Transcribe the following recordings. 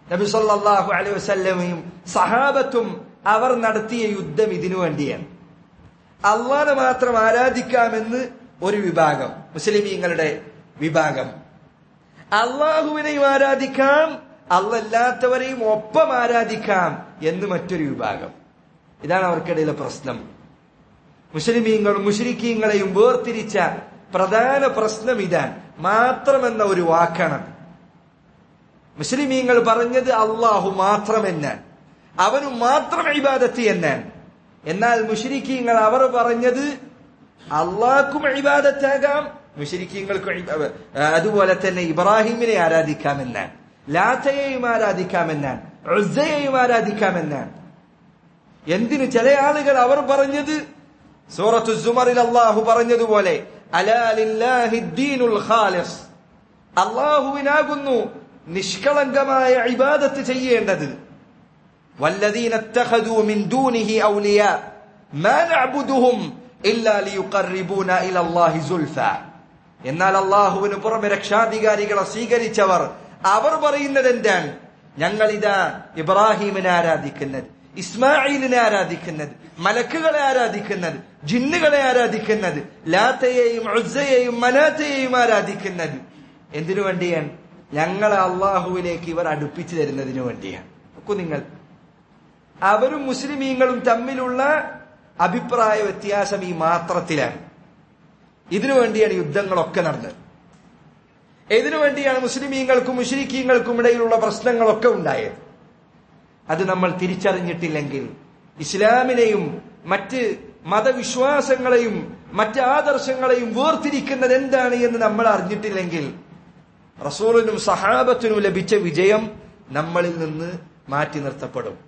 നബി സല്ലല്ലാഹു അലൈഹി വസല്ലമയും സഹാബത്തും അവർ നടത്തിയ യുദ്ധം ഇതിനു വേണ്ടിയാണ് അള്ളാനെ മാത്രം ആരാധിക്കാമെന്ന് ഒരു വിഭാഗം മുസ്ലിമീങ്ങളുടെ വിഭാഗം അള്ളാഹുവിനെയും ആരാധിക്കാം അല്ലല്ലാത്തവരെയും ഒപ്പം ആരാധിക്കാം എന്ന് മറ്റൊരു വിഭാഗം ഇതാണ് അവർക്കിടയിലെ പ്രശ്നം മുസ്ലിമീങ്ങളും മുഷരിക്കീങ്ങളെയും വേർതിരിച്ച പ്രധാന പ്രശ്നം ഇതാണ് മാത്രമെന്ന ഒരു വാക്കാണ് മുസ്ലിമീങ്ങൾ പറഞ്ഞത് അള്ളാഹു മാത്രമെന്നാണ് അവനു മാത്രം ഇബാദത്ത് എന്നാണ് എന്നാൽ മുഷരിക്കീങ്ങൾ അവർ പറഞ്ഞത് അള്ളാഹ്ക്കും ഇബാദത്താകാം മുഷരിക്കീങ്ങൾക്കും അതുപോലെ തന്നെ ഇബ്രാഹിമിനെ ആരാധിക്കാമെന്നാണ് ലാത്തയെയും ആരാധിക്കാമെന്നാണ് ഉസ്സയെയും ആരാധിക്കാമെന്നാണ് എന്തിനു ചില ആളുകൾ അവർ പറഞ്ഞത് സൂറത്തു സുമറിൽ അള്ളാഹു പറഞ്ഞതുപോലെ അലാലില്ലാഹിദ്ദീനുൽ ഖാലിസ് അള്ളാഹുവിനാകുന്നു നിഷ്കളങ്കമായ ഇബാദത്ത് ചെയ്യേണ്ടത് والذين اتخذوا من دونه أولياء ما نعبدهم إلا ليقربونا إلى الله زلفى എന്നാൽ അള്ളാഹുവിന് പുറമെ രക്ഷാധികാരികളെ സ്വീകരിച്ചവർ അവർ പറയുന്നത് എന്താണ് ഞങ്ങൾ ഇതാ ഇബ്രാഹിമിനെ ആരാധിക്കുന്നത് ഇസ്മായിലിനെ ആരാധിക്കുന്നത് മലക്കുകളെ ആരാധിക്കുന്നത് ജിന്നുകളെ ആരാധിക്കുന്നത് ലാത്തയെയും ഉസ്സയെയും മനാത്തയെയും ആരാധിക്കുന്നത് എന്തിനു വേണ്ടിയാണ് ഞങ്ങളെ അള്ളാഹുവിലേക്ക് ഇവർ അടുപ്പിച്ചു തരുന്നതിനു വേണ്ടിയാണ് നോക്കൂ നിങ്ങൾ അവരും മുസ്ലിമീങ്ങളും തമ്മിലുള്ള അഭിപ്രായ വ്യത്യാസം ഈ മാത്രത്തിലാണ് ഇതിനു വേണ്ടിയാണ് യുദ്ധങ്ങളൊക്കെ നടന്നത് ഇതിനു വേണ്ടിയാണ് മുസ്ലിമീങ്ങൾക്കും മുസ്ലിക്കീങ്ങൾക്കും ഇടയിലുള്ള പ്രശ്നങ്ങളൊക്കെ ഉണ്ടായത് അത് നമ്മൾ തിരിച്ചറിഞ്ഞിട്ടില്ലെങ്കിൽ ഇസ്ലാമിനെയും മറ്റ് മതവിശ്വാസങ്ങളെയും മറ്റ് ആദർശങ്ങളെയും വേർതിരിക്കുന്നത് എന്താണ് എന്ന് നമ്മൾ അറിഞ്ഞിട്ടില്ലെങ്കിൽ റസൂലിനും സഹാബത്തിനും ലഭിച്ച വിജയം നമ്മളിൽ നിന്ന് മാറ്റി നിർത്തപ്പെടും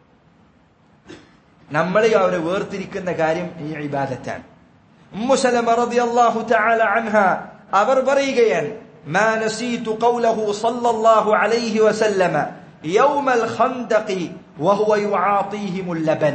നമ്മളെ അവരെ വേർതിരിക്കുന്ന കാര്യം ഈ ഇബാദത്താണ് ഉമ്മുസലമ റളിയല്ലാഹു തആല അൻഹ അവർ പറയുകയാണ് ما نسيت قوله صلى الله عليه وسلم يوم الخندق وهو يعاطيهم اللبن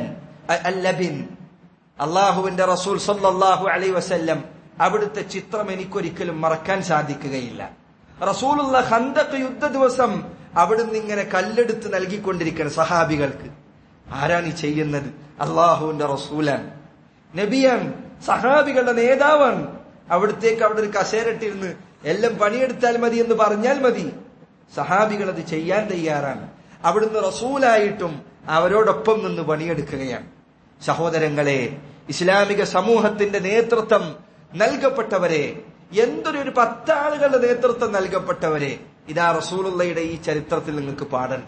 اللبن അള്ളാഹുവിന്റെ റസൂൽ സല്ലല്ലാഹു അലൈഹി വസല്ലം അവിടുത്തെ ചിത്രം എനിക്കൊരിക്കലും മറക്കാൻ സാധിക്കുകയില്ല റസൂലുള്ള ഖന്തഖ് യുദ്ധ ദിവസം അവിടുന്ന് ഇങ്ങനെ കല്ലെടുത്ത് നൽകിക്കൊണ്ടിരിക്കുന്ന സഹാബികൾക്ക് ആരാണ് ഈ ചെയ്യുന്നത് അള്ളാഹുവിന്റെ റസൂലാണ് നബിയാണ് സഹാബികളുടെ നേതാവാണ് അവിടത്തേക്ക് അവിടെ ഒരു കസേരട്ടിരുന്ന് എല്ലാം പണിയെടുത്താൽ മതി എന്ന് പറഞ്ഞാൽ മതി സഹാബികൾ അത് ചെയ്യാൻ തയ്യാറാണ് അവിടുന്ന് റസൂലായിട്ടും അവരോടൊപ്പം നിന്ന് പണിയെടുക്കുകയാണ് സഹോദരങ്ങളെ ഇസ്ലാമിക സമൂഹത്തിന്റെ നേതൃത്വം നൽകപ്പെട്ടവരെ എന്തൊരു ഒരു പത്താളുകളുടെ നേതൃത്വം നൽകപ്പെട്ടവരെ ഇതാ റസൂലുള്ളയുടെ ഈ ചരിത്രത്തിൽ നിങ്ങൾക്ക് പാടണ്ട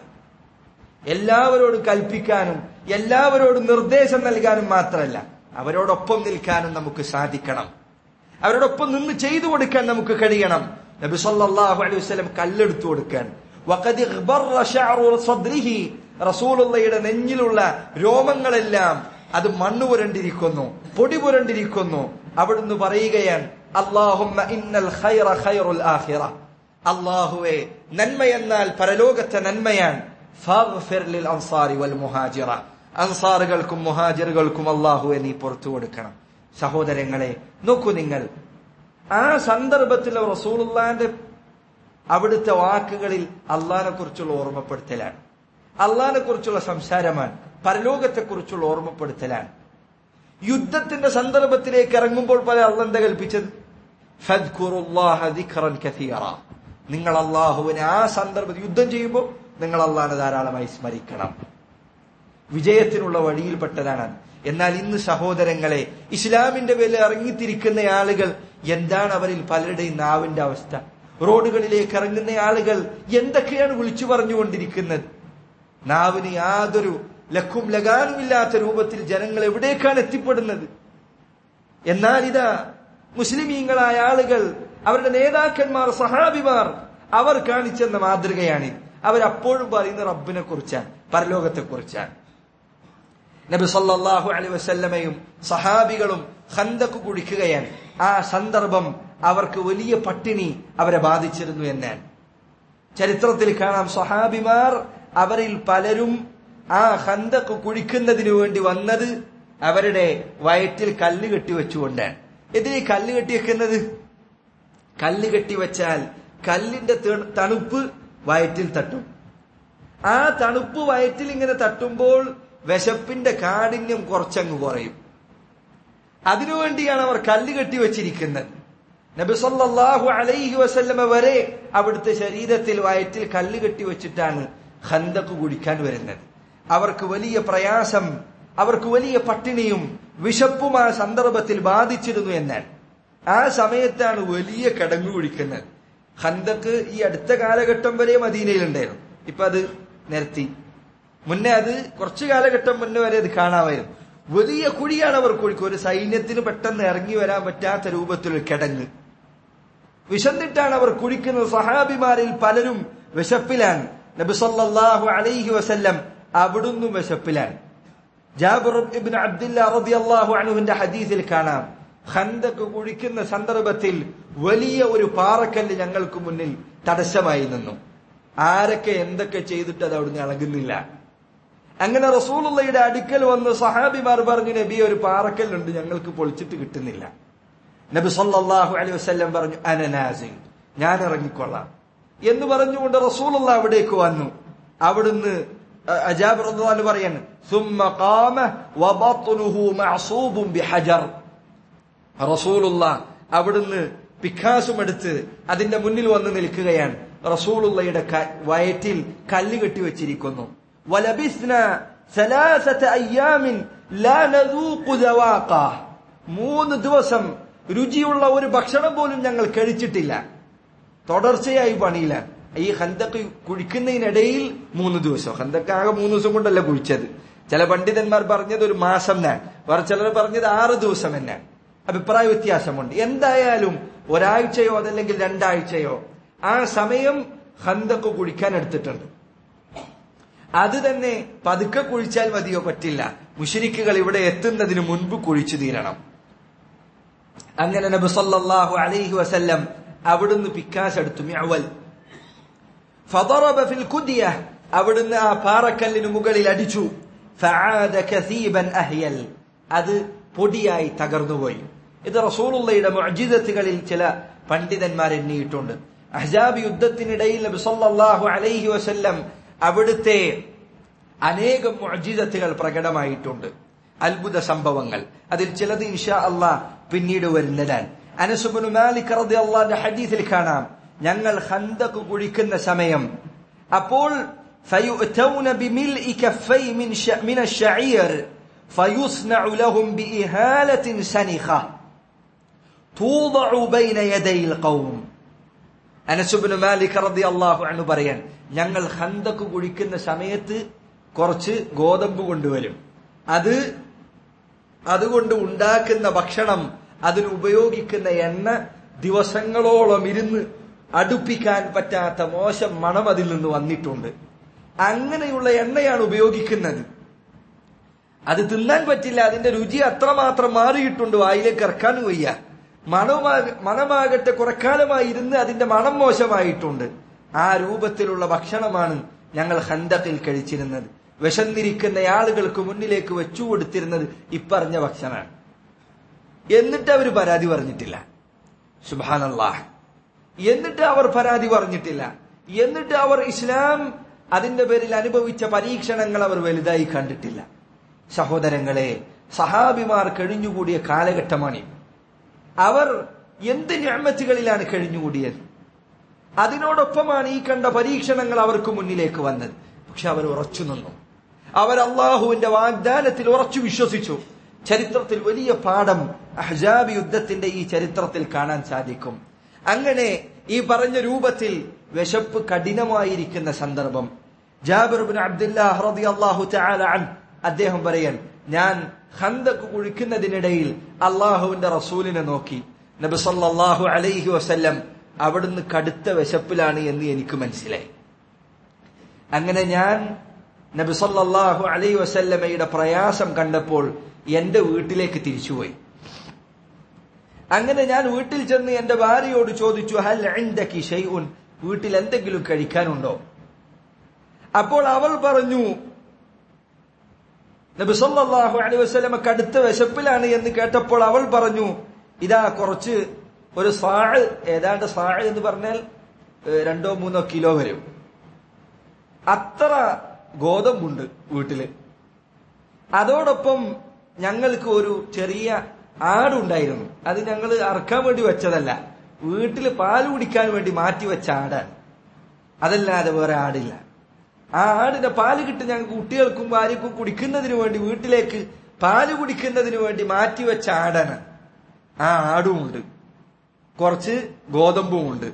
എല്ലാവരോടും കൽപ്പിക്കാനും എല്ലാവരോടും നിർദ്ദേശം നൽകാനും മാത്രമല്ല അവരോടൊപ്പം നിൽക്കാനും നമുക്ക് സാധിക്കണം അവരോടൊപ്പം നിന്ന് ചെയ്തു കൊടുക്കാൻ നമുക്ക് കഴിയണം നബി സല്ലല്ലാഹു അലൈഹി വസല്ലം കല്ലെടുത്തു കൊടുക്കാൻ വഖദ് ഇഗ്ബറ ശഅറു സദ്രിഹി റസൂലുള്ളയുടെ നെഞ്ഞിലുള്ള രോമങ്ങളെല്ലാം അത് മണ്ണ് പുരണ്ടിരിക്കുന്നു പൊടി പുരണ്ടിരിക്കുന്നു അവിടുന്ന് പറയുകയാണ് അല്ലാഹുമ്മ ഇന്നൽ ഖൈറ ഖൈറുൽ ആഖിറ അല്ലാഹുവേ നന്മയെന്നാൽ പരലോകത്തെ നന്മയാണ് ഫാഗ്ഫിർ ലിൽ അൻസാരി വൽ മുഹാജിറ അൻസാറുകൾക്കും മുഹാജിറുകൾക്കും അള്ളാഹുവെ നീ പുറത്തു കൊടുക്കണം സഹോദരങ്ങളെ നോക്കൂ നിങ്ങൾ ആ സന്ദർഭത്തിൽ റസൂലുള്ളാന്റെ അവിടുത്തെ വാക്കുകളിൽ അള്ളാഹിനെ കുറിച്ചുള്ള ഓർമ്മപ്പെടുത്തലാണ് അള്ളാഹിനെ കുറിച്ചുള്ള സംസാരമാണ് പരലോകത്തെ കുറിച്ചുള്ള ഓർമ്മപ്പെടുത്തലാണ് യുദ്ധത്തിന്റെ സന്ദർഭത്തിലേക്ക് ഇറങ്ങുമ്പോൾ പല അള്ള എന്താ കൽപ്പിച്ചത് ഫദ്കുറുല്ലാഹ ദിക്റൻ കഥീറ നിങ്ങൾ അള്ളാഹുവിനെ ആ സന്ദർഭത്തിൽ യുദ്ധം ചെയ്യുമ്പോൾ നിങ്ങൾ അള്ളാഹിനെ ധാരാളമായി സ്മരിക്കണം വിജയത്തിനുള്ള വഴിയിൽപ്പെട്ടതാണ് എന്നാൽ ഇന്ന് സഹോദരങ്ങളെ ഇസ്ലാമിന്റെ പേരിൽ ഇറങ്ങിത്തിരിക്കുന്ന ആളുകൾ എന്താണ് അവരിൽ പലരുടെയും നാവിന്റെ അവസ്ഥ റോഡുകളിലേക്ക് ഇറങ്ങുന്ന ആളുകൾ എന്തൊക്കെയാണ് വിളിച്ചു പറഞ്ഞുകൊണ്ടിരിക്കുന്നത് നാവിന് യാതൊരു ലക്കും ലഗാനുമില്ലാത്ത രൂപത്തിൽ ജനങ്ങൾ എവിടേക്കാണ് എത്തിപ്പെടുന്നത് എന്നാൽ ഇതാ മുസ്ലിമീങ്ങളായ ആളുകൾ അവരുടെ നേതാക്കന്മാർ സഹാബിമാർ അവർ കാണിച്ചെന്ന മാതൃകയാണ് അവരപ്പോഴും പറയുന്ന റബ്ബിനെ കുറിച്ചാണ് പരലോകത്തെ കുറിച്ചാണ് നബി സല്ലല്ലാഹു അലൈഹി വസല്ലമയും സഹാബികളും ഖന്തക്ക് കുടിക്കുകയാണ് ആ സന്ദർഭം അവർക്ക് വലിയ പട്ടിണി അവരെ ബാധിച്ചിരുന്നു എന്നാണ് ചരിത്രത്തിൽ കാണാം സഹാബിമാർ അവരിൽ പലരും ആ ഖന്തക്ക് കുഴിക്കുന്നതിനു വേണ്ടി വന്നത് അവരുടെ വയറ്റിൽ കല്ല് കെട്ടിവെച്ചുകൊണ്ടാണ് എന്തിനീ കല്ല് കെട്ടിവെക്കുന്നത് കല്ല് കെട്ടിവെച്ചാൽ കല്ലിന്റെ തണുപ്പ് വയറ്റിൽ തട്ടും ആ തണുപ്പ് വയറ്റിൽ ഇങ്ങനെ തട്ടുമ്പോൾ വിശപ്പിന്റെ കാഠിന്യം കുറച്ചങ്ങ് കുറയും അതിനുവേണ്ടിയാണ് അവർ കല്ല് കെട്ടി വെച്ചിരിക്കുന്നത് നബി സല്ലല്ലാഹു അലൈഹി വസല്ലമ വരെ അവിടുത്തെ ശരീരത്തിൽ വയറ്റിൽ കല്ല് കെട്ടി വെച്ചിട്ടാണ് ഖന്തക്ക് കുടിക്കാൻ വരുന്നത് അവർക്ക് വലിയ പ്രയാസം അവർക്ക് വലിയ പട്ടിണിയും വിശപ്പും ആ സന്ദർഭത്തിൽ ബാധിച്ചിരുന്നു എന്നാണ് ആ സമയത്താണ് വലിയ കിടങ്ങു കുടിക്കുന്നത് ഖന്തക്ക് ഈ അടുത്ത കാലഘട്ടം വരെ മദീനയിലുണ്ടായിരുന്നു ഇപ്പൊ അത് നിരത്തി മുന്നേ അത് കുറച്ചു കാലഘട്ടം മുന്നേ വരെ അത് കാണാമായിരുന്നു വലിയ കുഴിയാണ് അവർ കുഴിക്കുക ഒരു സൈന്യത്തിന് പെട്ടെന്ന് ഇറങ്ങി വരാൻ പറ്റാത്ത രൂപത്തിലൊരു കിടങ്ങ് വിശന്നിട്ടാണ് അവർ കുഴിക്കുന്നത് സഹാബിമാരിൽ പലരും വിശപ്പിലാണ് നബി സല്ലല്ലാഹു അലൈഹി വസല്ലം അവിടുന്ന് വിശപ്പിലാണ് ജാബിർ ഇബ്നു അബ്ദുല്ല റളിയല്ലാഹു അൻഹുവിന്റെ ഹദീസിൽ കാണാം ഖന്തക്ക് കുഴിക്കുന്ന സന്ദർഭത്തിൽ വലിയ ഒരു പാറക്കല്ല് ഞങ്ങൾക്ക് മുന്നിൽ തടസ്സമായി നിന്നു ആരൊക്കെ എന്തൊക്കെ ചെയ്തിട്ട് അത് അവിടുന്ന് ഇളകുന്നില്ല അങ്ങനെ റസൂലുള്ളയുടെ അടുക്കൽ വന്ന് സഹാബിമാർ പറഞ്ഞു നബി ഒരു പാറക്കല്ലുണ്ട് ഞങ്ങൾക്ക് പൊളിച്ചിട്ട് കിട്ടുന്നില്ല നബി സല്ലല്ലാഹു അലൈഹി വസല്ലം പറഞ്ഞു അനനാസിൻ ഞാൻ ഇറങ്ങിക്കൊള്ളാം എന്ന് പറഞ്ഞുകൊണ്ട് റസൂലുള്ള അവിടേക്ക് വന്നു അവിടുന്ന് അജാബ് റളിയല്ലാഹു പറയാണ് ثم قام وبطنه معصوب بحجر റസൂലുള്ള അവിടുന്ന് പിക്കാസും എടുത്ത് അതിന്റെ മുന്നിൽ വന്ന് നിൽക്കുകയാണ് റസൂലുള്ളയുടെ വയറ്റിൽ കല്ല് കെട്ടി വെച്ചിരിക്കുന്നു ولبثنا ثلاثة أيام لا نذوق ذواقه മൂന്ന് ദിവസം രുചിയുള്ള ഒരു ഭക്ഷണം പോലും ഞങ്ങൾ കഴിച്ചിട്ടില്ല തുടർച്ചയായി പണിയിലാണ് ഈ ഹന്തക്ക് കുഴിക്കുന്നതിനിടയിൽ മൂന്ന് ദിവസം ഹന്തക്ക് ആകെ മൂന്ന് ദിവസം കൊണ്ടല്ല കുഴിച്ചത് ചില പണ്ഡിതന്മാർ പറഞ്ഞത് ഒരു മാസം ഞാൻ വേറെ ചിലർ പറഞ്ഞത് ആറ് ദിവസം എന്നാണ് അഭിപ്രായ വ്യത്യാസമുണ്ട് എന്തായാലും ഒരാഴ്ചയോ അതല്ലെങ്കിൽ രണ്ടാഴ്ചയോ ആ സമയം ഹന്തക്ക് കുഴിക്കാൻ എടുത്തിട്ടുണ്ട് അത് തന്നെ പതുക്കെ കുഴിച്ചാൽ മതിയോ പറ്റില്ല മുഷരിക്കുകൾ ഇവിടെ എത്തുന്നതിന് മുൻപ് കുഴിച്ചു തീരണം അങ്ങനെ നബി സല്ലല്ലാഹു അലൈഹി വസല്ലം അവിടുന്ന് പിക്കാസ് എടുത്തു മിഅവൽ ഫദറബ ഫിൽ കുദിയ അവിടുന്ന് ആ പാറക്കല്ലിന് മുകളിൽ അടിച്ചു ഫആദ കസീബൻ അഹ്യൽ അത് പൊടിയായി തകർന്നുപോയി ഇത് റസൂലുള്ളയുടെ മുഅ്ജിസത്തുകളിൽ ചില പണ്ഡിതന്മാർ എണ്ണിയിട്ടുണ്ട് അഹ്സാബ് യുദ്ധത്തിനിടയിൽ നബി സല്ലല്ലാഹു അലൈഹി വസല്ലം അവിടുത്തെ അനേകം മുഅ്ജിസത്തുകൾ പ്രകടമായിട്ടുണ്ട് അത്ഭുത സംഭവങ്ങൾ അതിൽ ചിലത് ഇൻഷാ അള്ളാഹ് പിന്നീട് വരുന്നതാണ് അനസുബിന് മാലിക് റളിയല്ലാഹുവിന്റെ ഹദീസിൽ കാണാം ഞങ്ങൾ ഖന്തക്ക് കുഴിക്കുന്ന സമയം അപ്പോൾ فيؤتون بملء كفي من ش... من الشعير فيصنع لهم بإهالة سنخة توضع بين يدي القوم അനസുബിന് മാലിക് റതി അള്ളാഹു അണു പറയാൻ ഞങ്ങൾ ഹന്തക്ക് കുഴിക്കുന്ന സമയത്ത് കുറച്ച് ഗോതമ്പ് കൊണ്ടുവരും അത് അതുകൊണ്ട് ഉണ്ടാക്കുന്ന ഭക്ഷണം അതിന് ഉപയോഗിക്കുന്ന എണ്ണ ദിവസങ്ങളോളം ഇരുന്ന് അടുപ്പിക്കാൻ പറ്റാത്ത മോശം മണം അതിൽ നിന്ന് വന്നിട്ടുണ്ട് അങ്ങനെയുള്ള എണ്ണയാണ് ഉപയോഗിക്കുന്നത് അത് തിന്നാൻ പറ്റില്ല അതിന്റെ രുചി അത്രമാത്രം മാറിയിട്ടുണ്ട് വായിലേക്ക് ഇറക്കാൻ വയ്യ മണമാ മണമാകട്ടെ കുറക്കാലമായി ഇരുന്ന് അതിന്റെ മണം മോശമായിട്ടുണ്ട് ആ രൂപത്തിലുള്ള ഭക്ഷണമാണ് ഞങ്ങൾ ഹന്തക്കിൽ കഴിച്ചിരുന്നത് വിശന്നിരിക്കുന്ന ആളുകൾക്ക് മുന്നിലേക്ക് വെച്ചു കൊടുത്തിരുന്നത് ഇപ്പറഞ്ഞ ഭക്ഷണമാണ് എന്നിട്ട് അവർ പരാതി പറഞ്ഞിട്ടില്ല സുബാനല്ലാഹ് എന്നിട്ട് അവർ പരാതി പറഞ്ഞിട്ടില്ല എന്നിട്ട് അവർ ഇസ്ലാം അതിന്റെ പേരിൽ അനുഭവിച്ച പരീക്ഷണങ്ങൾ അവർ വലുതായി കണ്ടിട്ടില്ല സഹോദരങ്ങളെ സഹാബിമാർ കഴിഞ്ഞുകൂടിയ കാലഘട്ടമാണ് അവർ എന്ത് ഞാമത്തുകളിലാണ് കഴിഞ്ഞുകൂടിയത് അതിനോടൊപ്പമാണ് ഈ കണ്ട പരീക്ഷണങ്ങൾ അവർക്ക് മുന്നിലേക്ക് വന്നത് പക്ഷെ അവർ ഉറച്ചു നിന്നു അവർ അള്ളാഹുവിന്റെ വാഗ്ദാനത്തിൽ ഉറച്ചു വിശ്വസിച്ചു ചരിത്രത്തിൽ വലിയ പാഠം അഹ്ജാബ് യുദ്ധത്തിന്റെ ഈ ചരിത്രത്തിൽ കാണാൻ സാധിക്കും അങ്ങനെ ഈ പറഞ്ഞ രൂപത്തിൽ വിശപ്പ് കഠിനമായിരിക്കുന്ന സന്ദർഭം ജാബിർബിൻ അബ്ദുല്ലാഹ് റളിയല്ലാഹു തആല അൻ അദ്ദേഹം പറയാൻ ഞാൻ ഹന്തക്ക് കുഴിക്കുന്നതിനിടയിൽ അള്ളാഹുവിന്റെ റസൂലിനെ നോക്കി നബി സല്ലല്ലാഹു അലൈഹി വസല്ലം അവിടുന്ന് കടുത്ത വിശപ്പിലാണ് എന്ന് എനിക്ക് മനസ്സിലായി അങ്ങനെ ഞാൻ നബി സല്ലല്ലാഹു അലൈഹി വസല്ലമയുടെ പ്രയാസം കണ്ടപ്പോൾ എന്റെ വീട്ടിലേക്ക് തിരിച്ചുപോയി അങ്ങനെ ഞാൻ വീട്ടിൽ ചെന്ന് എന്റെ ഭാര്യയോട് ചോദിച്ചു ഹൽ ഇൻദകി ഷൈഉൻ വീട്ടിൽ എന്തെങ്കിലും കഴിക്കാനുണ്ടോ അപ്പോൾ അവൾ പറഞ്ഞു നബി സല്ലല്ലാഹു അലൈഹി വസല്ലമ കടുത്ത വിശപ്പിലാണ് എന്ന് കേട്ടപ്പോൾ അവൾ പറഞ്ഞു ഇതാ കുറച്ച് ഒരു സാഴ് ഏതാണ്ട് സാഴ് എന്ന് പറഞ്ഞാൽ ഏഹ്, രണ്ടോ മൂന്നോ കിലോ വരും അത്ര ഗോതമ്പുണ്ട് വീട്ടില് അതോടൊപ്പം ഞങ്ങൾക്ക് ഒരു ചെറിയ ആടുണ്ടായിരുന്നു അത് ഞങ്ങൾ അറക്കാൻ വേണ്ടി വെച്ചതല്ല വീട്ടിൽ പാല് കുടിക്കാൻ വേണ്ടി മാറ്റി വെച്ച ആടാണ് അതല്ലാതെ വേറെ ആടില്ല ആ ആടിന്റെ പാല് കിട്ടി ഞങ്ങൾക്ക് കുട്ടികൾക്കും ഭാര്യക്കും കുടിക്കുന്നതിന് വേണ്ടി വീട്ടിലേക്ക് പാല് കുടിക്കുന്നതിന് വേണ്ടി മാറ്റിവെച്ച ആടാണ് ആ ആടുമുണ്ട് കുറച്ച് ഗോതമ്പുമുണ്ട്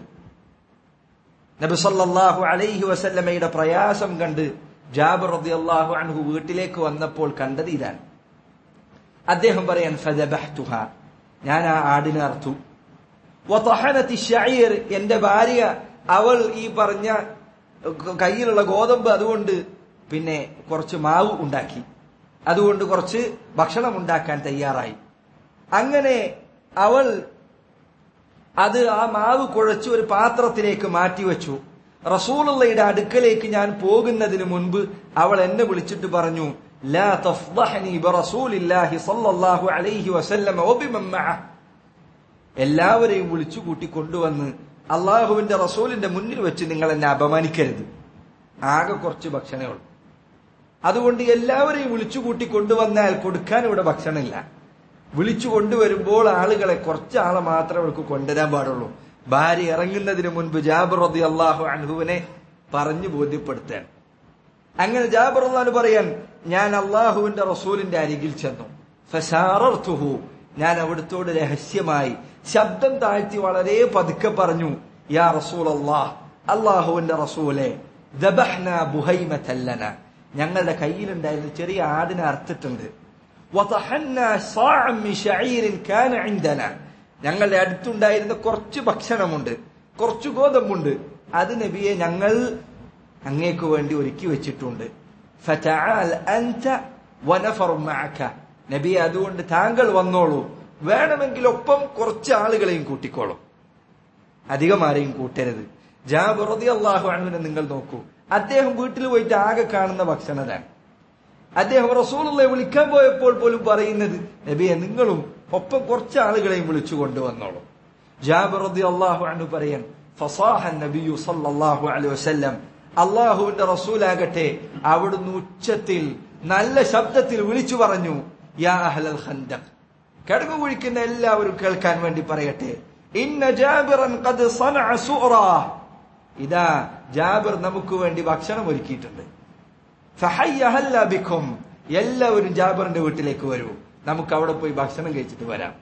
നബി സല്ലല്ലാഹു അലൈഹി വസല്ലമയുടെ പ്രയാസം കണ്ട് ജാബിർ റളിയല്ലാഹു അൻഹു വീട്ടിലേക്ക് വന്നപ്പോൾ കണ്ടത് ഇതാണ് അദ്ദേഹം പറയാൻ ഫദബഹ്തുഹ ഞാൻ ആ ആടിനെ അർത്തു വതഹനതി ശഈർ എന്റെ ഭാര്യ അവൾ ഈ പറഞ്ഞ കയ്യിലുള്ള ഗോതമ്പ് അതുകൊണ്ട് പിന്നെ കുറച്ച് മാവ് ഉണ്ടാക്കി അതുകൊണ്ട് കുറച്ച് ഭക്ഷണം ഉണ്ടാക്കാൻ തയ്യാറായി അങ്ങനെ അവൾ അത് ആ മാവ് കുഴച്ച് ഒരു പാത്രത്തിലേക്ക് മാറ്റിവെച്ചു റസൂലുള്ളയുടെ അടുക്കലേക്ക് ഞാൻ പോകുന്നതിന് മുൻപ് അവൾ എന്നെ വിളിച്ചിട്ട് പറഞ്ഞു ലാ തഫ്ദഹനി ബറസൂലില്ലാഹി സ്വല്ലല്ലാഹു അലൈഹി വസല്ലമ വബിമൻ മഅഹ് എല്ലാവരെയും വിളിച്ചു കൂട്ടി കൊണ്ടുവന്ന് അള്ളാഹുവിന്റെ റസൂലിന്റെ മുന്നിൽ വെച്ച് നിങ്ങൾ എന്നെ അപമാനിക്കരുത് ആകെ കുറച്ച് ഭക്ഷണമേ ഉള്ളൂ അതുകൊണ്ട് എല്ലാവരെയും വിളിച്ചു കൂട്ടി കൊണ്ടുവന്നാൽ കൊടുക്കാൻ ഇവിടെ ഭക്ഷണമില്ല വിളിച്ചു കൊണ്ടുവരുമ്പോൾ ആളുകളെ കുറച്ച് ആളെ മാത്രമേ അവൾക്ക് കൊണ്ടുവരാൻ പാടുള്ളൂ ഭാര്യ ഇറങ്ങുന്നതിന് മുൻപ് ജാബർ റതി അള്ളാഹു അൻഹുവിനെ പറഞ്ഞു ബോധ്യപ്പെടുത്താൻ അങ്ങനെ ജാബർ അള്ളഹാന് പറയാൻ ഞാൻ അള്ളാഹുവിന്റെ റസൂലിന്റെ അരികിൽ ചെന്നു ഫസാറർത്തുഹു ഞാൻ അവിടുത്തോട് രഹസ്യമായി ശബ്ദം താഴ്ത്തി വളരെ പതുക്കെ പറഞ്ഞു യാ റസൂൽ അള്ളാഹ് അള്ളാഹുവിന്റെ റസൂലെ ദബഹ്ന ബുഹൈമത്തല്ലന ഞങ്ങളുടെ കയ്യിലുണ്ടായിരുന്ന ചെറിയ ആടിനെ അർത്തിട്ടുണ്ട് وطحنا صاعا من شعير كان عندنا ഞങ്ങളുടെ അടുത്തുണ്ടായിരുന്ന കുറച്ച് ഭക്ഷണമുണ്ട് കുറച്ച് ഗോതമ്പുണ്ട് അത് നബിയെ ഞങ്ങൾ അങ്ങേക്ക് വേണ്ടി ഒരുക്കി വെച്ചിട്ടുണ്ട് ഫതആൽ അൻത വനഫർ മഅക നബിയെ അതുകൊണ്ട് താങ്കൾ വന്നോളൂ വേണമെങ്കിൽ ഒപ്പം കുറച്ച് ആളുകളെയും കൂട്ടിക്കോളും അധികം ആരെയും കൂട്ടരുത് ജാബർ റളിയല്ലാഹു അൻഹുവിനെ നിങ്ങൾ നോക്കൂ അദ്ദേഹം വീട്ടിൽ പോയിട്ട് ആകെ കാണുന്ന ഭക്ഷണതാണ് അദ്ദേഹം റസൂലുള്ളയെ വിളിക്കാൻ പോയപ്പോൾ പോലും പറയുന്നത് നബിയെ നിങ്ങളും ഒപ്പം കുറച്ച് ആളുകളെയും വിളിച്ചു കൊണ്ടുവന്നോളൂ ജാബിർ റളിയല്ലാഹു അൻഹു പറയാൻ ഫസാഹ നബിയു സല്ലല്ലാഹു അലൈഹി വസല്ലം അള്ളാഹുവിന്റെ റസൂലാകട്ടെ അവിടുന്ന് ഉച്ചത്തിൽ നല്ല ശബ്ദത്തിൽ വിളിച്ചു പറഞ്ഞു യാ അഹ്ലൽ ഖന്ദഖ് കിടങ്ങു കുഴിക്കുന്ന എല്ലാവരും കേൾക്കാൻ വേണ്ടി പറയട്ടെ ഇന്ന ജാബിറൻ ഖദ് സനഅ സുറാ ഇതാ ജാബിർ നമുക്ക് വേണ്ടി ഭക്ഷണം ഒരുക്കിയിട്ടുണ്ട് ഫഹയ്യ ഹല്ല ബിക്കും എല്ലാവരും ജാബറിന്റെ വീട്ടിലേക്ക് വരൂ നമുക്ക് അവിടെ പോയി ഭക്ഷണം കഴിച്ചിട്ട് വരാം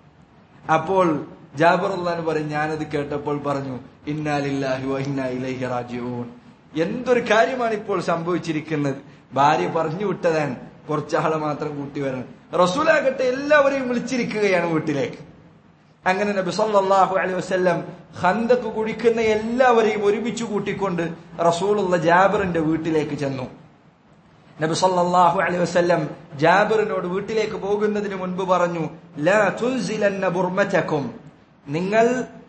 അപ്പോൾ ജാബർ അള്ളഹാൻ പറയും ഞാനത് കേട്ടപ്പോൾ പറഞ്ഞു ഇന്നാലില്ലാഹി വഹിന്ന ഇലൈഹി റാജിഊൻ എന്തൊരു കാര്യമാണ് ഇപ്പോൾ സംഭവിച്ചിരിക്കുന്നത് ഭാര്യ പറഞ്ഞു വിട്ടതാണ് കുറച്ചാളെ മാത്രം കൂട്ടി വരണം റസൂലാകട്ടെ എല്ലാവരെയും വിളിച്ചിരിക്കുകയാണ് വീട്ടിലേക്ക് അങ്ങനെ നബി സല്ലല്ലാഹു അലൈഹി വസല്ലം ഖന്തക്ക് കുടിക്കുന്ന എല്ലാവരെയും ഒരുമിച്ച് കൂട്ടിക്കൊണ്ട് റസൂലുള്ള ജാബിറിന്റെ വീട്ടിലേക്ക് ചെന്നു നബി സല്ലല്ലാഹു അലൈഹി വസല്ലം ജാബിറിനോട് വീട്ടിലേക്ക് പോകുന്നതിന് മുൻപ് പറഞ്ഞു ലാ തുൻസിലന്ന ബുർമതക്കും നിങ്ങൾ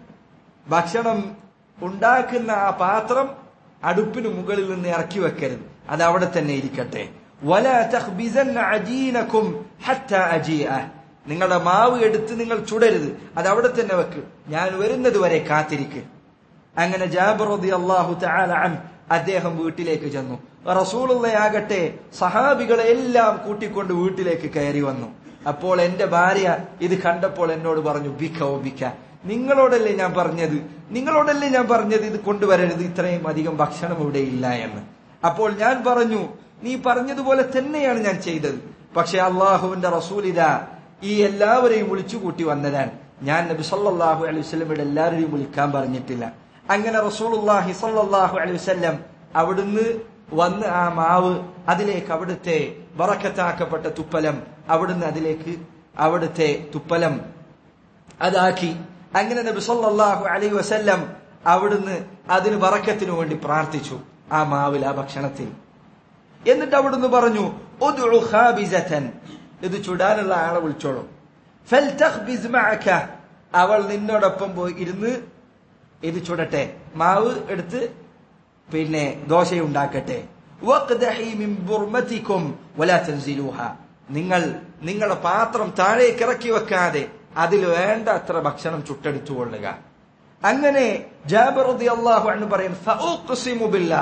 ഭക്ഷണം ഉണ്ടാക്കുന്ന ആ പാത്രം അടുപ്പിന് മുകളിൽ നിന്ന് ഇറക്കി വെക്കരുത് അത് അവിടെ തന്നെ ഇരിക്കട്ടെ വലാ തഖ്ബിസന്ന അജീനക്കും ഹത്താ അജീഅ നിങ്ങളുടെ മാവ് എടുത്ത് നിങ്ങൾ ചുടരുത് അത് അവിടെ തന്നെ വെക്ക് ഞാൻ വരുന്നത് വരെ കാത്തിരിക്ക് അങ്ങനെ ജാബിർ റളിയല്ലാഹു തആല അൻ അദ്ദേഹം വീട്ടിലേക്ക് ചെന്നു റസൂലുള്ളയാകട്ടെ സഹാബികളെ എല്ലാം കൂട്ടിക്കൊണ്ട് വീട്ടിലേക്ക് കയറി വന്നു അപ്പോൾ എന്റെ ഭാര്യ ഇത് കണ്ടപ്പോൾ എന്നോട് പറഞ്ഞു ബിക്ക ഓ ബിക്ക നിങ്ങളോടല്ലേ ഞാൻ പറഞ്ഞത് നിങ്ങളോടല്ലേ ഞാൻ പറഞ്ഞത് ഇത് കൊണ്ടുവരരുത് ഇത്രയും അധികം ഭക്ഷണം ഇവിടെ ഇല്ല എന്ന് അപ്പോൾ ഞാൻ പറഞ്ഞു നീ പറഞ്ഞതുപോലെ തന്നെയാണ് ഞാൻ ചെയ്തത് പക്ഷെ അള്ളാഹുവിന്റെ റസൂലിത ഈ എല്ലാവരെയും വിളിച്ചു കൂട്ടി വന്നതാണ് ഞാൻ നബി സല്ലല്ലാഹു അലൈഹി വസല്ലമയുടെ എല്ലാവരെയും വിളിക്കാൻ പറഞ്ഞിട്ടില്ല അങ്ങനെ റസൂലുള്ളാഹി സല്ലല്ലാഹു അലൈഹി വസല്ലം അവിടുന്ന് വന്ന് ആ മാവ് അതിലേക്ക് അവിടുത്തെ വറക്കത്താക്കപ്പെട്ട തുപ്പലം അവിടുന്ന് അതിലേക്ക് അവിടുത്തെ തുപ്പലം അതാക്കി അങ്ങനെ നബി സല്ലല്ലാഹു അലൈഹി വസല്ലം അവിടുന്ന് അതിന് വറക്കത്തിനു വേണ്ടി പ്രാർത്ഥിച്ചു ആ മാവിൽ ആ ഭക്ഷണത്തിൽ എന്നിട്ട് അവിടുന്ന് പറഞ്ഞു ഉദ്ഉ ഖാബിസതൻ ഇത് ചുടാനുള്ള ആളെ വിളിച്ചോളൂ ഫൽതഖ്ബിസ് മഅക അവൾ നിന്നോടൊപ്പം പോയി ഇരുന്ന് ഇത് ചുടട്ടെ മാവ് എടുത്ത് പിന്നെ ദോശയുണ്ടാക്കട്ടെ വഖ്ദഹി മിൻ ബുർമതികും വലാ തൻസിലൂഹ നിങ്ങൾ നിങ്ങളുടെ പാത്രം താഴേക്ക് ഇറക്കി വെക്കാതെ അതിൽ വേണ്ട അത്ര ഭക്ഷണം ചുട്ടെടുത്തുകൊള്ളുക അങ്ങനെ ജാബിർ റളിയല്ലാഹു അൻഹു പറയും ഫഉഖ്സിമു ബില്ലാഹ്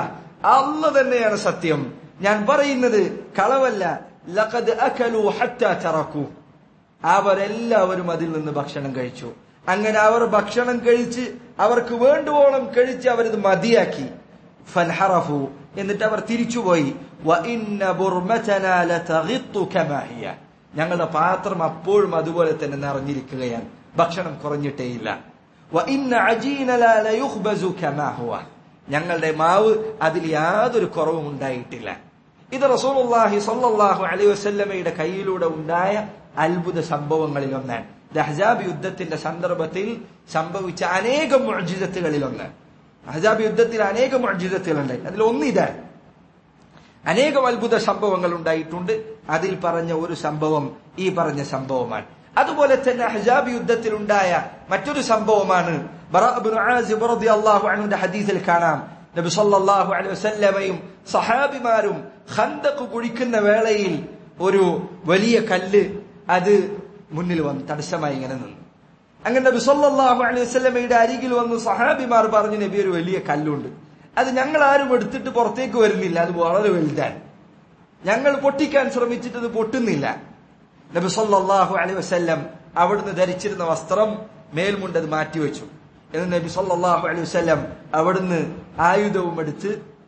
അല്ല തന്നെയാണ് സത്യം ഞാൻ പറയുന്നത് കളവല്ല ലഖദ് അകലു ഹത്താ തറക്കു അവരെല്ലാവരും അതിൽ നിന്ന് ഭക്ഷണം കഴിച്ചു അങ്ങനെ അവർ ഭക്ഷണം കഴിച്ച് അവർക്ക് വേണ്ടുവോളം കഴിച്ച് അവരത് മതിയാക്കി ഫൻഹറഫു എന്നിട്ട് അവർ തിരിച്ചുപോയി വ ഇന്ന ബുർമതനാ ലതഗിത്തു കമാ ഹിയ. ഞങ്ങളുടെ പാത്രം അപ്പോഴും അതുപോലെ തന്നെ നിറഞ്ഞിരിക്കുകയാണ് ഭക്ഷണം കുറഞ്ഞിട്ടേയില്ല വ ഇന്ന അജീന ലാ ലയുഖ്ബസു കമാ ഹുവ. ഞങ്ങളുടെ മാവ് അതിൽ യാതൊരു കുറവും ഉണ്ടായിട്ടില്ല ഇത് റസൂലുള്ളാഹി സ്വല്ലല്ലാഹു അലൈഹി വസല്ലമയുടെ കയ്യിലൂടെ ഉണ്ടായ അത്ഭുത സംഭവങ്ങളിൽ ഒന്നാണ് ദഹ്ജാബ് യുദ്ധത്തിന്റെ സന്ദർഭത്തിൽ സംഭവിച്ച അനേകം മുഅ്ജിസത്തുകളിൽ ഒന്ന് അഹ്ജാബ് യുദ്ധത്തിൽ അനേകം മുഅ്ജിസത്തുകളുണ്ട് അതിൽ ഒന്ന് ഇതാണ് അനേകം അത്ഭുത സംഭവങ്ങൾ ഉണ്ടായിട്ടുണ്ട് അതിൽ പറഞ്ഞ ഒരു സംഭവം ഈ പറഞ്ഞ സംഭവമാണ് അതുപോലെ തന്നെ ഹജാബ് യുദ്ധത്തിൽ ഉണ്ടായ മറ്റൊരു സംഭവമാണ് ബറാ ഇബ്നു ആസിബ് റളിയല്ലാഹു അൻഹുവിന്റെ ഹദീസിൽ കാണാം നബി സല്ലല്ലാഹു അലൈഹി വസല്ലമയും സഹാബിമാരും ഖന്തഖ് കുഴിക്കുന്ന വേളയിൽ ഒരു വലിയ കല്ല് അത് മുന്നിൽ വന്ന് തടസ്സമായി ഇങ്ങനെ നിന്നു അങ്ങനെ നബി സല്ലല്ലാഹു അലൈഹി വസല്ലമയുടെ അരികിൽ വന്ന് സഹാബിമാർ പറഞ്ഞു നബി ഒരു വലിയ കല്ലുണ്ട് അത് ഞങ്ങൾ ആരും എടുത്തിട്ട് പുറത്തേക്ക് വരുന്നില്ല അത് വളരെ വലുതാണ് ഞങ്ങൾ പൊട്ടിക്കാൻ ശ്രമിച്ചിട്ട് അത് പൊട്ടുന്നില്ല നബി സല്ലല്ലാഹു അലൈഹി വസല്ലം അവിടുന്ന് ധരിച്ചിരുന്ന വസ്ത്രം മേൽമുണ്ട് അത് മാറ്റിവെച്ചു എന്ന് നബി സല്ലല്ലാഹു അലൈഹി വസല്ലം അവിടുന്ന് ആയുധവും എടുത്ത്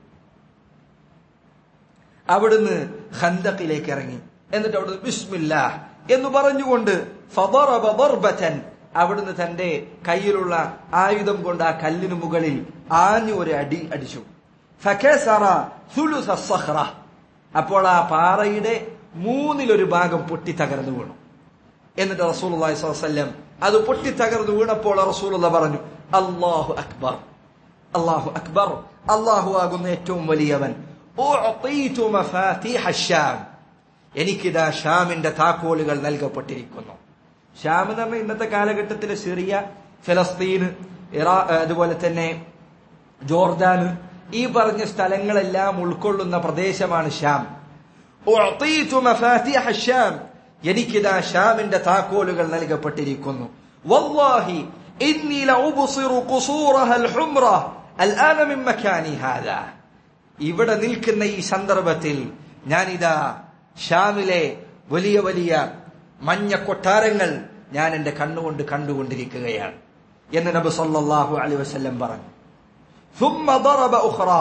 അവിടുന്ന് ഖന്തഖിലേക്ക് ഇറങ്ങി എന്നിട്ട് അവിടുന്ന് ബിസ്മില്ലാ എന്ന് പറഞ്ഞുകൊണ്ട് ഫദറബ ദർബതൻ അവിടുന്ന് തന്റെ കയ്യിലുള്ള ആയുധം കൊണ്ട് ആ കല്ലിന് മുകളിൽ ആഞ്ഞു ഒരു അടി അടിച്ചു ഫകസറ സുലുസ സഖ്റ അപ്പോൾ ആ പാറയുടെ മൂന്നിലൊരു ഭാഗം പൊട്ടി തകർന്നു വീണു എന്നിട്ട് റസൂലുള്ളാഹി സ്വല്ലല്ലാഹു അലൈഹി വസല്ലം അത് പൊട്ടി തകർന്നു വീണപ്പോൾ റസൂലുള്ള പറഞ്ഞു അല്ലാഹു അക്ബർ അല്ലാഹു അക്ബർ അല്ലാഹു ആകുന്ന ഏറ്റവും വലിയവൻ ഉഅതീതു മഫാത്തിഹ അശ്ശാം എനിക്കിതാ ഷാമിന്റെ താക്കോലുകൾ നൽകപ്പെട്ടിരിക്കുന്നു ഷാം എന്ന് പറഞ്ഞാൽ ഇന്നത്തെ കാലഘട്ടത്തിൽ സിറിയ ഫലസ്തീൻ ഇറാ അതുപോലെ തന്നെ ജോർദാൻ ഈ പറഞ്ഞ സ്ഥലങ്ങളെല്ലാം ഉൾക്കൊള്ളുന്ന പ്രദേശമാണ് ഷാം ഉഅതീതു മഫാത്തിഹ അശ്ശാം എനിക്കിതാ ഷാമിന്റെ താക്കോലുകൾ നൽകപ്പെട്ടിരിക്കുന്നു വല്ലാഹി ഇന്നി ലഉബ്സിറു ഖുസൂറഹ അൽഹുംറ الآن من مكاني هذا ഇവിടെ നിൽക്കുന്ന ഈ സന്ദർഭത്തിൽ ഞാനിതാ ഷാമിലെ വലിയ വലിയ മഞ്ഞ കൊട്ടാരങ്ങൾ ഞാൻ എന്റെ കണ്ണുകൊണ്ട് കണ്ടുകൊണ്ടിരിക്കുകയാണ് എന്ന് നബി സല്ലല്ലാഹു അലൈഹി വസല്ലം പറഞ്ഞു ثم ضرب أخرى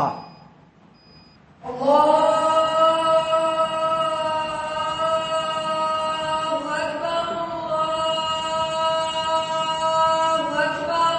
الله أكبر الله أكبر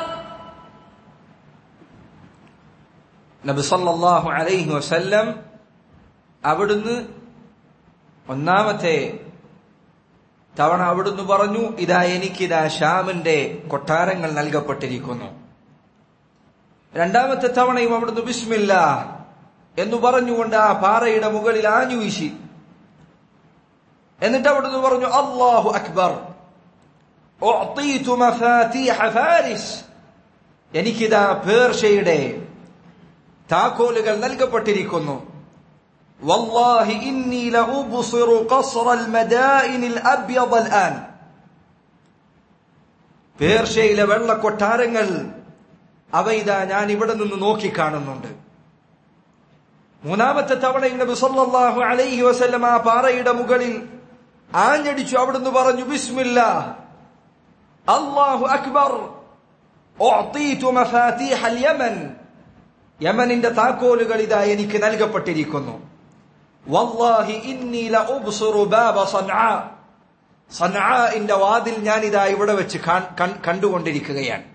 നബി സല്ലല്ലാഹു അലൈഹി വസല്ലം അവിടുന്ന് ഒന്നാമത്തെ തവണ അവിടുന്ന് പറഞ്ഞു ഇതാ എനിക്കിതാ ഷാമിന്റെ കൊട്ടാരങ്ങൾ നൽകപ്പെട്ടിരിക്കുന്നു രണ്ടാമത്തെ തവണയും അവിടുന്ന് ബിസ്മില്ല എന്ന് പറഞ്ഞുകൊണ്ട് ആ പാറയുടെ മുകളിൽ ആഞ്ഞു വീശി എന്നിട്ട് അവിടുന്ന് പറഞ്ഞു അള്ളാഹു അക്ബർ ഉഅ്തീതു മഫാത്തിഹ ഫാരിസ് എനിക്കിതാ പേർഷ്യയുടെ താക്കോലുകൾ നൽകപ്പെട്ടിരിക്കുന്നു والله إني لأبصر قصر المدائن الأبيض الآن പേർഷ്യയിലെ വെള്ളക്കൊട്ടാരങ്ങൾ അവ ഇതാ ഞാൻ ഇവിടെ നിന്ന് നോക്കിക്കാണുന്നുണ്ട് മൂന്നാമത്തെ തവണ നബി സല്ലല്ലാഹു അലൈഹി വസല്ലം ആ പാറയുടെ മുകളിൽ ആഞ്ഞടിച്ചു അവിടുന്ന് പറഞ്ഞു ബിസ്മില്ല അല്ലാഹു അക്ബർ ഉഅ്തീതു മഫാതീഹ യമൻ യമനിന്റെ താക്കോലുകൾ ഇതാ എനിക്ക് നൽകപ്പെട്ടിരിക്കുന്നു വല്ലാഹി ഇന്നി ലഉബ്സിറു ബാബ സൻആ സൻആഇന്റെ വാതിൽ ഞാൻ ഇതാ ഇവിടെ വെച്ച് കാൺ- കൺ- കണ്ടുകൊണ്ടിരിക്കുകയാണ്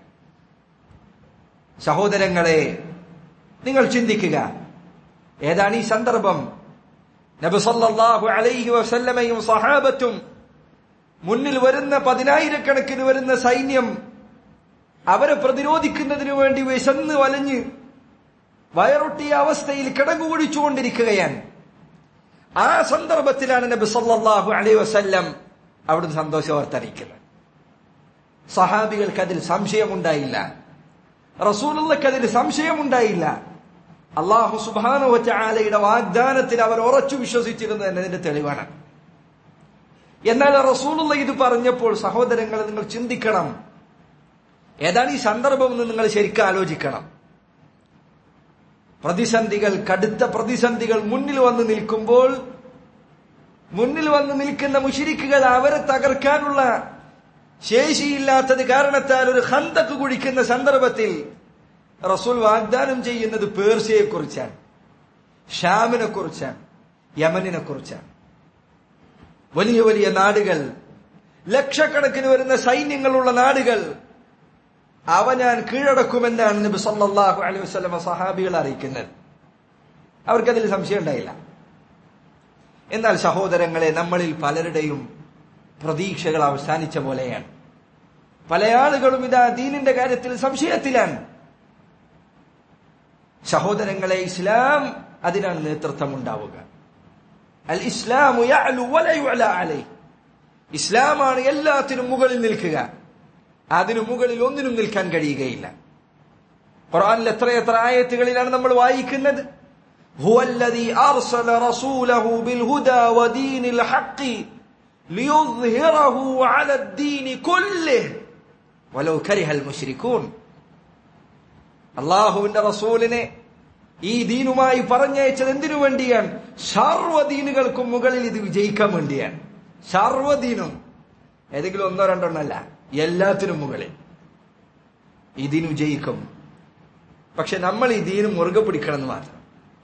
സഹോദരങ്ങളെ നിങ്ങൾ ചിന്തിക്കുക ഏതാണ് ഈ സന്ദർഭം നബി സല്ലല്ലാഹു അലൈഹി വസല്ലമയും സഹാബത്തും മുന്നിൽ വരുന്ന പതിനായിരക്കണക്കിന് വരുന്ന സൈന്യം അവരെ പ്രതിരോധിക്കുന്നതിനു വേണ്ടി വിശന്ന് വലഞ്ഞ് വയറൊട്ടിയ അവസ്ഥയിൽ കിടങ്ങുകുടിച്ചുകൊണ്ടിരിക്കുകയാണ് ആ സന്ദർഭത്തിലാണ് നബി സല്ലല്ലാഹു അലൈഹി വസല്ലം അവിടുന്ന് സന്തോഷ വാർത്ത അറിയിക്കുന്നത് സഹാബികൾക്ക് അതിൽ സംശയമുണ്ടായില്ല റസൂലുള്ളക്ക് അതിൽ സംശയമുണ്ടായില്ല അള്ളാഹു സുബാനു ചാലയുടെ വാഗ്ദാനത്തിൽ അവർ ഉറച്ചു വിശ്വസിച്ചിരുന്നു എന്നതിന്റെ തെളിവാണ് എന്നാൽ റസൂലുള്ള ഇത് പറഞ്ഞപ്പോൾ സഹോദരങ്ങളെ നിങ്ങൾ ചിന്തിക്കണം ഏതാണ് ഈ സന്ദർഭം എന്ന് നിങ്ങൾ ശരിക്കും ആലോചിക്കണം പ്രതിസന്ധികൾ കടുത്ത പ്രതിസന്ധികൾ മുന്നിൽ വന്ന് നിൽക്കുമ്പോൾ മുന്നിൽ വന്ന് നിൽക്കുന്ന മുഷിരിക്കുകൾ അവരെ തകർക്കാനുള്ള ശേഷിയില്ലാത്തത് കാരണത്താൽ ഒരു ഹന്തക്ക് കുഴിക്കുന്ന സന്ദർഭത്തിൽ റസൂൽ വാഗ്ദാനം ചെയ്യുന്നത് പേർഷ്യയെ കുറിച്ചാണ് ഷാമിനെ കുറിച്ചാണ് യമനിനെ കുറിച്ചാണ് വലിയ വലിയ നാടുകൾ ലക്ഷക്കണക്കിന് വരുന്ന സൈന്യങ്ങളുള്ള നാടുകൾ അവ ഞാൻ കീഴടക്കുമെന്നാണ് നബി സല്ലല്ലാഹു അലൈഹി വസല്ലമ സഹാബികൾ അറിയിക്കുന്നത് അവർക്കതിൽ സംശയം ഉണ്ടായില്ല എന്നാൽ സഹോദരങ്ങളെ നമ്മളിൽ പലരുടെയും പ്രതീക്ഷകൾ അവസാനിച്ച പോലെയാണ് പല ആളുകളും ഇതാ ദീനിന്റെ കാര്യത്തിൽ സംശയത്തിലാണ് സഹോദരങ്ങളെ ഇസ്ലാം അതിനാണ് നേതൃത്വം ഉണ്ടാവുക അൽ ഇസ്ലാമു യഅലു വല യുഅല അലൈഹി ഇസ്ലാമാണ് എല്ലാത്തിനും മുകളിൽ നിൽക്കുക അതിനു മുകളിൽ ഒന്നിനും നിൽക്കാൻ കഴിയുകയില്ല ഖുർആനിൽ എത്രയെത്ര ആയത്തുകളിലാണ് നമ്മൾ വായിക്കുന്നത് هو الذي أرسل رسوله بالهدى ودين الحق ليظهره على الدين كله ولو كره المشركون അള്ളാഹുവിന്റെ റസൂലിനെ ഈ ദീനുമായി പറഞ്ഞയച്ചത് എന്തിനു വേണ്ടിയാണ് സർവ്വദീനുകൾക്കും മുകളിൽ ഇത് വിജയിക്കാൻ വേണ്ടിയാണ് സർവ്വദീനും ഏതെങ്കിലും ഒന്നോ രണ്ടെണ്ണല്ല എല്ലാത്തിനും മുകളിൽ ഈ ദീൻ വിജയിക്കും പക്ഷെ നമ്മൾ ഈ ദീന് മുറുകെ പിടിക്കണമെന്ന് മാത്രം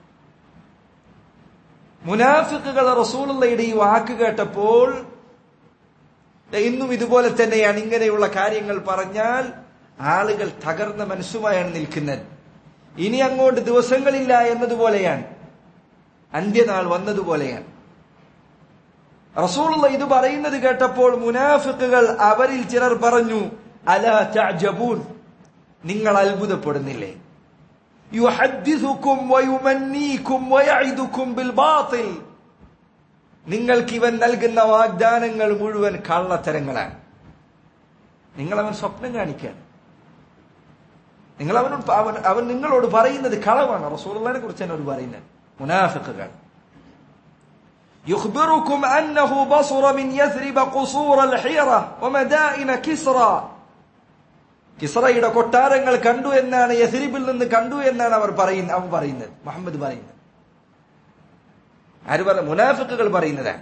മുനാഫിക്കുകൾ റസൂലുള്ളയുടെ ഈ വാക്ക് കേട്ടപ്പോൾ ഇന്നും ഇതുപോലെ തന്നെയാണ് ഇങ്ങനെയുള്ള കാര്യങ്ങൾ പറഞ്ഞാൽ ആളുകൾ തകർന്ന മനസ്സുമായാണ് നിൽക്കുന്നത് ഇനി അങ്ങോട്ട് ദിവസങ്ങളില്ല എന്നതുപോലെയാണ് അന്ത്യനാൾ വന്നതുപോലെയാണ് റസൂലുള്ള ഇത് പറയുന്നത് കേട്ടപ്പോൾ മുനാഫിക്കുകൾ അവരിൽ ചിലർ പറഞ്ഞു അല തഅജബൂൻ നിങ്ങൾ അത്ഭുതപ്പെടുന്നില്ലേ യുഹദ്ദിസുക്കും വയുമന്നീക്കും വയഇദുക്കും ബിൽ ബാത്തിൽ നിങ്ങൾക്ക് ഇവൻ നൽകുന്ന വാഗ്ദാനങ്ങൾ മുഴുവൻ കള്ളത്തരങ്ങളാണ് നിങ്ങൾ അവൻ സ്വപ്നം കാണിക്കുകയാണ് നിങ്ങൾ അവനോട് അവൻ അവൻ നിങ്ങളോട് പറയുന്നത് കളവാണ് റസൂലുള്ളാഹിനെ കുറിച്ചാണ് അവർ പറയുന്നത് മുനാഫിക്കുകൾ يخبركم أنه بصر من يثرب قصور الحيرة ومدائن كسرى കിസ്രയുടെ കൊട്ടാരങ്ങൾ കണ്ടു എന്നാണ് യഥരിബിൽ നിന്ന് കണ്ടു എന്നാണ് അവർ പറയുന്നത് അവൻ പറയുന്നത് മുഹമ്മദ് പറയുന്നത് ആര് പറ മുനാഫിക്കുകൾ പറയുന്നതാണ്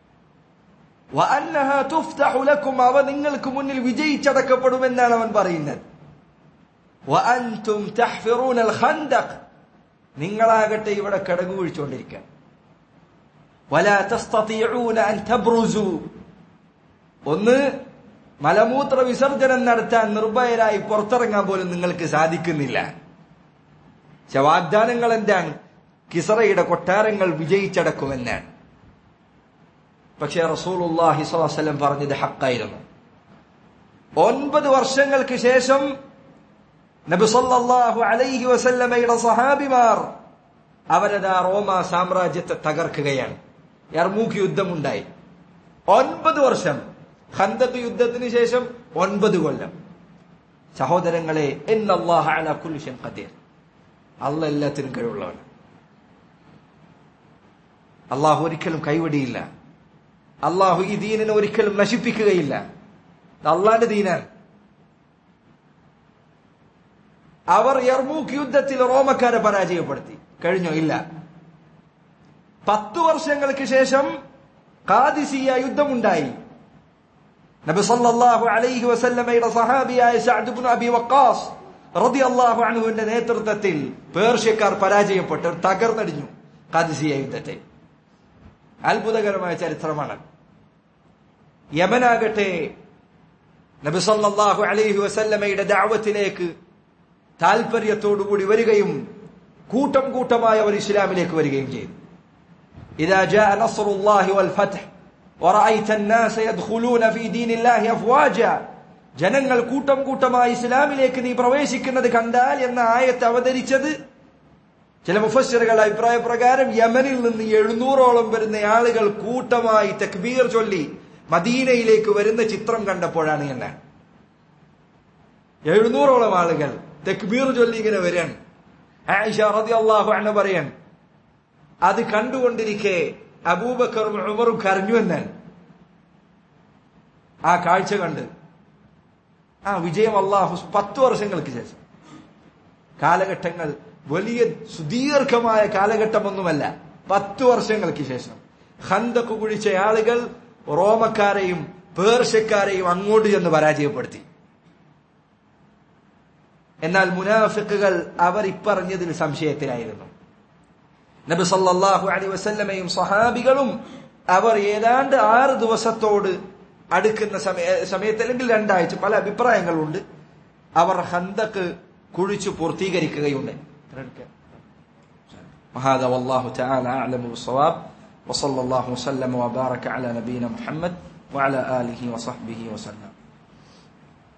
وأنها تفتح لكم അവ നിങ്ങൾക്ക് മുന്നിൽ വിജയിച്ചടക്കപ്പെടുമെന്നാണ് അവൻ പറയുന്നത് وأنتم تحفرون الخندق നിങ്ങളാകട്ടെ ഇവിടെ കടകുവീഴ്ചോണ്ടിരിക്കുക ولا تستطيعون أن تبرزوا ഒന്ന് മലമൂത്ര വിസർജനം നടത്താൻ നിർഭയരായി പുറത്തിറങ്ങാൻ പോലും നിങ്ങൾക്ക് സാധിക്കുന്നില്ല പക്ഷെ വാഗ്ദാനങ്ങൾ എന്താണ് കിസറയുടെ കൊട്ടാരങ്ങൾ വിജയിച്ചടക്കുമെന്നാണ് പക്ഷേ റസൂലുല്ലാഹി സ്വലം പറഞ്ഞത് ഹക്കായിരുന്നു ഒൻപത് വർഷങ്ങൾക്ക് ശേഷം നബി സല്ലല്ലാഹു അലൈഹി വസല്ലമയുടെ സഹാബിമാർ അവരതാ റോമ സാമ്രാജ്യത്തെ തകർക്കുകയാണ് യർമൂക്ക് യുദ്ധമുണ്ടായി ഒൻപത് വർഷം ഖന്തക് യുദ്ധത്തിന് ശേഷം ഒൻപത് കൊല്ലം സഹോദരങ്ങളെ എന്നല്ലാഹ അലാ കുല്ലി ഷൈഇൻ ഖദീർ അല്ല എല്ലാത്തിനും കഴിവുള്ളവൻ അള്ളാഹു ഒരിക്കലും കൈവിടിയില്ല അള്ളാഹു ഈ ദീനിനെ ഒരിക്കലും നശിപ്പിക്കുകയില്ല അള്ളാന്റെ ദീനാണ് അവർ യർമൂക്ക് യുദ്ധത്തിൽ റോമക്കാരെ പരാജയപ്പെടുത്തി കഴിഞ്ഞോ ഇല്ല പത്തു വർഷങ്ങൾക്ക് ശേഷം കാദിസിയ യുദ്ധമുണ്ടായി നബി സല്ലല്ലാഹു അലൈഹി വസല്ലമയുടെ സഹാബിയായ സഅദ് ഇബ്നു അബി വഖാസ് റളിയല്ലാഹു അൻഹുവിന്റെ നേതൃത്വത്തിൽ പേർഷ്യക്കാർ പരാജയപ്പെട്ടു തകർന്നടിഞ്ഞു കാദിസിയ യുദ്ധത്തെ അത്ഭുതകരമായ ചരിത്രമാണ് യമനാകട്ടെ നബി സല്ലല്ലാഹു അലൈഹി വസല്ലമയുടെ ദഅവത്തിലേക്ക് താല്പര്യത്തോടുകൂടി വരികയും കൂട്ടം കൂട്ടമായി അവർ ഇസ്ലാമിലേക്ക് വരികയും ചെയ്തു إذا جاء نصر الله والفتح ورأيت الناس يدخلون في دين الله أفواجا ജനങ്ങൾ കൂട്ടം കൂട്ടമായി ഇസ്ലാമിലേക്ക് നീ പ്രവേശിക്കുന്നത് കണ്ടാൽ എന്ന ആയത്ത് അവതരിച്ചത് ചില മുഫസ്സിറുകളുടെ അഭിപ്രായ പ്രകാരം യമനിൽ നിന്ന് എഴുന്നൂറോളം വരുന്ന ആളുകൾ കൂട്ടമായി തക്ബീർ ചൊല്ലി മദീനയിലേക്ക് വരുന്ന ചിത്രം കണ്ടപ്പോഴാണ് എന്നാണ് എഴുന്നൂറോളം ആളുകൾ തക്ബീർ ചൊല്ലി ഇങ്ങനെ വരികയാണ് ആയിഷ റളിയല്ലാഹു അൻഹ പറയാൻ അത് കണ്ടുകൊണ്ടിരിക്കെ അബൂബക്കറും ഉമറും കരഞ്ഞു എന്നാണ് ആ കാഴ്ച കണ്ട് ആ വിജയം അള്ളാഹു പത്തു വർഷങ്ങൾക്ക് ശേഷം കാലഘട്ടങ്ങൾ വലിയ സുദീർഘമായ കാലഘട്ടമൊന്നുമല്ല പത്തു വർഷങ്ങൾക്ക് ശേഷം ഹന്തക്ക് കുഴിച്ച ആളുകൾ റോമക്കാരെയും പേർഷ്യക്കാരെയും അങ്ങോട്ട് ചെന്ന് പരാജയപ്പെടുത്തി എന്നാൽ മുനാഫിക്കുകൾ അവർ ഇപ്പറഞ്ഞതിൽ സംശയത്തിലായിരുന്നു നബി സല്ലല്ലാഹു അലൈഹി വസല്ലമയും സഹാബികളും അവർ ഏതാണ്ട് ആറ് ദിവസത്തോട് അടുക്കുന്ന സമയ സമയത്ത് അല്ലെങ്കിൽ രണ്ടാഴ്ച പല അഭിപ്രായങ്ങളുണ്ട് അവർ ഹന്തക്ക് കുഴിച്ചു പൂർത്തീകരിക്കുകയുണ്ട് وهذا والله تعالى أعلم بالصواب وصلى الله وسلم وبارك على نبينا محمد وعلى آله وصحبه وسلم